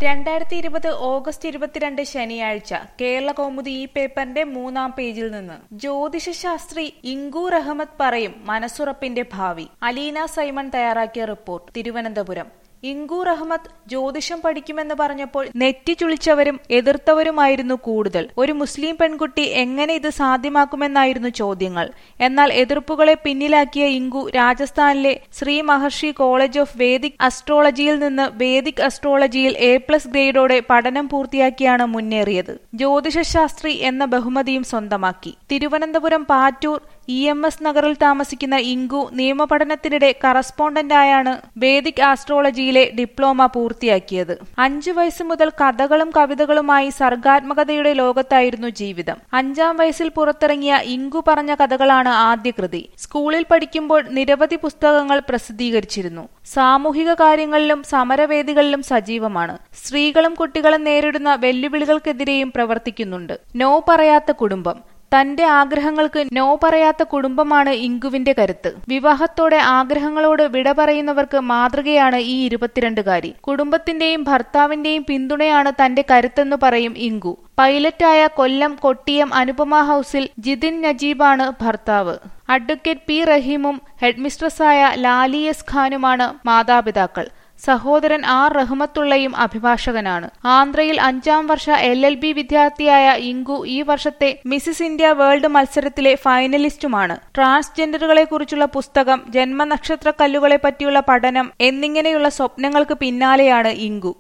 രണ്ടായിരത്തി ഇരുപത് ഓഗസ്റ്റ് ഇരുപത്തിരണ്ട് ശനിയാഴ്ച കേരള കൗമുദി ഈ പേപ്പറിന്റെ മൂന്നാം പേജിൽ നിന്ന് ജ്യോതിഷശാസ്ത്രി ഇങ്കു റഹ്മത്ത് പറയും മനസ്സുറപ്പിന്റെ ഭാവി അലീന സൈമൺ തയ്യാറാക്കിയ റിപ്പോർട്ട് തിരുവനന്തപുരം ഇങ്കു റഹ്മത്ത് ജ്യോതിഷം പഠിക്കുമെന്ന് പറഞ്ഞപ്പോൾ നെറ്റി ചുളിച്ചവരും എതിർത്തവരുമായിരുന്നു കൂടുതൽ ഒരു മുസ്ലിം പെൺകുട്ടി എങ്ങനെ ഇത് സാധ്യമാക്കുമെന്നായിരുന്നു ചോദ്യങ്ങൾ എന്നാൽ എതിർപ്പുകളെ പിന്നിലാക്കിയ ഇങ്കു രാജസ്ഥാനിലെ Shri Maharshi college of Vedic അസ്ട്രോളജിയിൽ നിന്ന് വേദിക് അസ്ട്രോളജിയിൽ എ പ്ലസ് ഗ്രേഡോടെ പഠനം പൂർത്തിയാക്കിയാണ് മുന്നേറിയത് ജ്യോതിഷശാസ്ത്രി എന്ന ബഹുമതിയും സ്വന്തമാക്കി Thiruvananthapuram Pattoor E M S നഗറിൽ താമസിക്കുന്ന ഇങ്കു നിയമപഠനത്തിനിടെ കറസ്പോണ്ടന്റായാണ് വേദിക് ആസ്ട്രോളജിയിലെ ഡിപ്ലോമ പൂർത്തിയാക്കിയത് അഞ്ചു വയസ്സ് മുതൽ കഥകളും കവിതകളുമായി സർഗാത്മകതയുടെ ലോകത്തായിരുന്നു ജീവിതം അഞ്ചാം വയസ്സിൽ പുറത്തിറങ്ങിയ ഇങ്കു പറഞ്ഞ കഥകളാണ് ആദ്യ കൃതി സ്കൂളിൽ പഠിക്കുമ്പോൾ നിരവധി പുസ്തകങ്ങൾ പ്രസിദ്ധീകരിച്ചിരുന്നു സാമൂഹിക കാര്യങ്ങളിലും സമരവേദികളിലും സജീവമാണ് സ്ത്രീകളും കുട്ടികളും നേരിടുന്ന വെല്ലുവിളികൾക്കെതിരെയും പ്രവർത്തിക്കുന്നുണ്ട് നോ പറയാത്ത കുടുംബം തന്റെ ആഗ്രഹങ്ങൾക്ക് നോ പറയാത്ത കുടുംബമാണ് ഇങ്കുവിന്റെ കരുത്ത് വിവാഹത്തോടെ ആഗ്രഹങ്ങളോട് വിട പറയുന്നവർക്ക് മാതൃകയാണ് ഈ ഇരുപത്തിരണ്ടുകാരി കുടുംബത്തിന്റെയും ഭർത്താവിന്റെയും പിന്തുണയാണ് തന്റെ കരുത്തെന്ന് പറയും ഇങ്കു പൈലറ്റായ കൊല്ലം കൊട്ടിയം അനുപമ ഹൌസിൽ ജിതിൻ നജീബാണ് ഭർത്താവ് അഡ്വക്കേറ്റ് പി റഹീമും ഹെഡ്മിസ്ട്രസായ ലാലി എസ് ഖാനുമാണ് മാതാപിതാക്കൾ സഹോദരൻ ആർ റഹ്മത്തുള്ളയും അഭിഭാഷകനാണ് ആന്ധ്രയിൽ അഞ്ചാം വർഷ എൽ എൽ ബി വിദ്യാർത്ഥിയായ ഇങ്കു ഈ വർഷത്തെ മിസിസ് ഇന്ത്യ വേൾഡ് മത്സരത്തിലെ ഫൈനലിസ്റ്റുമാണ് ട്രാൻസ്ജെൻഡറുകളെ കുറിച്ചുള്ള പുസ്തകം ജന്മനക്ഷത്ര കല്ലുകളെ പറ്റിയുള്ള പഠനം എന്നിങ്ങനെയുള്ള സ്വപ്നങ്ങൾക്ക് പിന്നാലെയാണ് ഇങ്കു